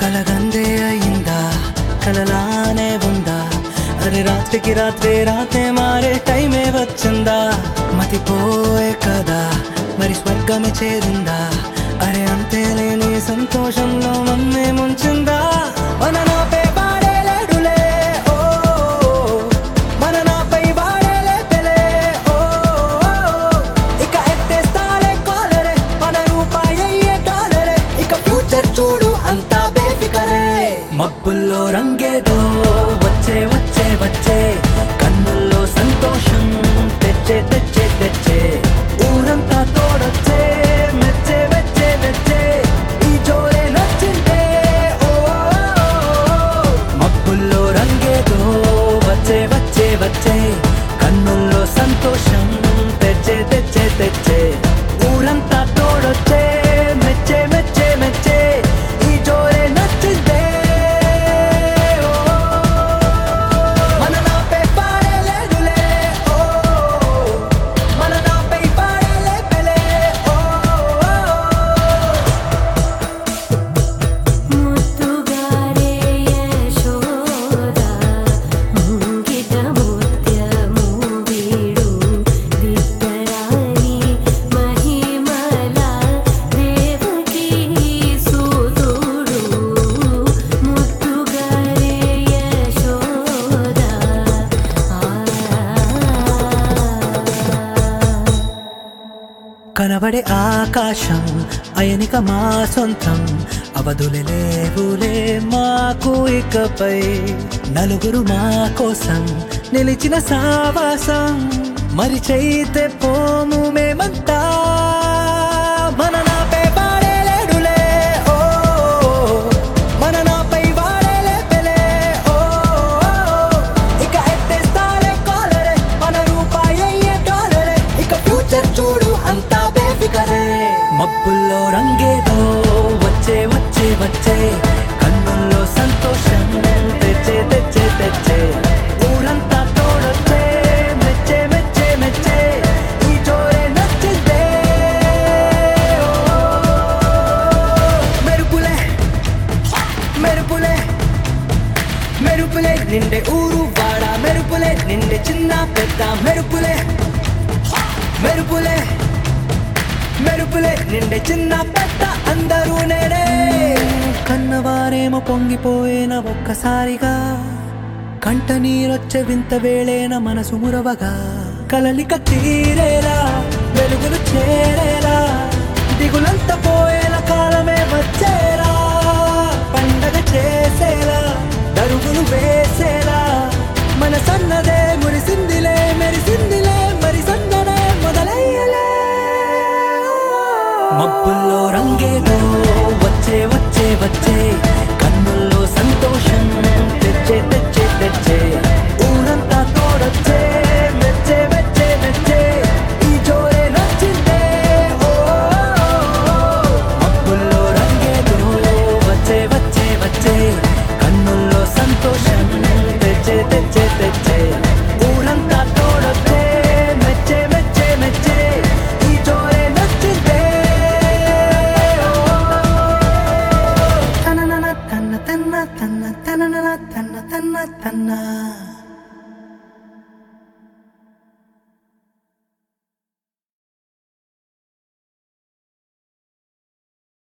కలగందే అయిందా కలలానే ఉందా అరే రాత్రికి రాత్రే రాతే మారే టైమే వచ్చిందా మతిపోయే కదా మరి స్వర్గమే చేరిందా అరే అంతే లేని సంతోషంలో మమ్మే ముంచిందా మన నాపై వాడే లేడులే ఓ మన నాపై వాడే లేపెలే ఓ ఇక ఎత్తేస్తాలే కాలరే మన రూపాయి అయ్యే డాలరే ఇక ఫ్యూచర్ చూడు అంతా బేఫికరే మబ్బుల్లో రంగేదో వచ్చే వచ్చే వచ్చే కన్నుల్లో సంతోషం తెచ్చే తెచ్చే తెచ్చే ఊరంతా తోడొచ్చే మెచ్చే మెచ్చే మెచ్చే ఈ జోరే నచ్చిందే ఓ మబ్బుల్లో రంగేదో వచ్చే వచ్చే వచ్చే కన్నుల్లో సంతోషం తెచ్చే తెచ్చే తెచ్చే ఊరంతా తోడొచ్చే మెచ్చే మెచ్చే మెచ్చే ఈ జోరే నచ్చిందే ఓ మన నాపై పాడలేదులే ఓ మన నాపై పాడలేపెలే ఓ ముత్తుగారే యశోద ముంగిట ముత్యము వీడు దిట్టరాని మహిమల దేవకీ సూతుడు ముత్తుగారే యశోద కనబడే ఆకాశం అయనిక మా సొంతం అవధులు లేవులే మాకు ఇకపై నలుగురు మా కోసం నిలిచిన సావాసం మరి చైతే పోము మేమంతా మన నాపై వాడే లేడులే ఓ మన నాపై వాడే లేపెలే ఓ ఇక ఎత్తేస్తాలే కాలరే మన రూపాయి అయ్యే డాలరే ఇక ఫ్యూచర్ చూడు అంతా బేఫికరే మబ్బుల్లో రంగేదో వచ్చే వచ్చే వచ్చే కన్నుల్లో సంతోషం తెచ్చే తెచ్చే తెచ్చే ఊరంతా తోడొచ్చే మెచ్చే మెచ్చే మెచ్చే ఈ జోరే నచ్చిందే ఓ మెరుపులే మెరుపులే మెరుపులే నిండే ఊరు వాడ మెరుపులే నిండే చిన్న పెద్ద మెరుపులే మెరుపులే మెరుపులే నిండే చిన్న పెద్ద అందరూ నేనే కన్నవారేమో పొంగిపోయిన ఒక్కసారిగా కంట నీరొచ్చే వింత వేళేన మనసు మురవగా కలలిక తీరేలా వెలుగులు చేరేలా దిగులంత పోయేల కాలమే వచ్చేరా పండగ చేసేలా దరుగులు వేసేలా మన సన్నదే మురిసిందిలే మెరిసిందిలే మరి సన్ననే మొదలయ్యలే మబ్బుల్లో రంగేదో వచ్చే వచ్చే వచ్చే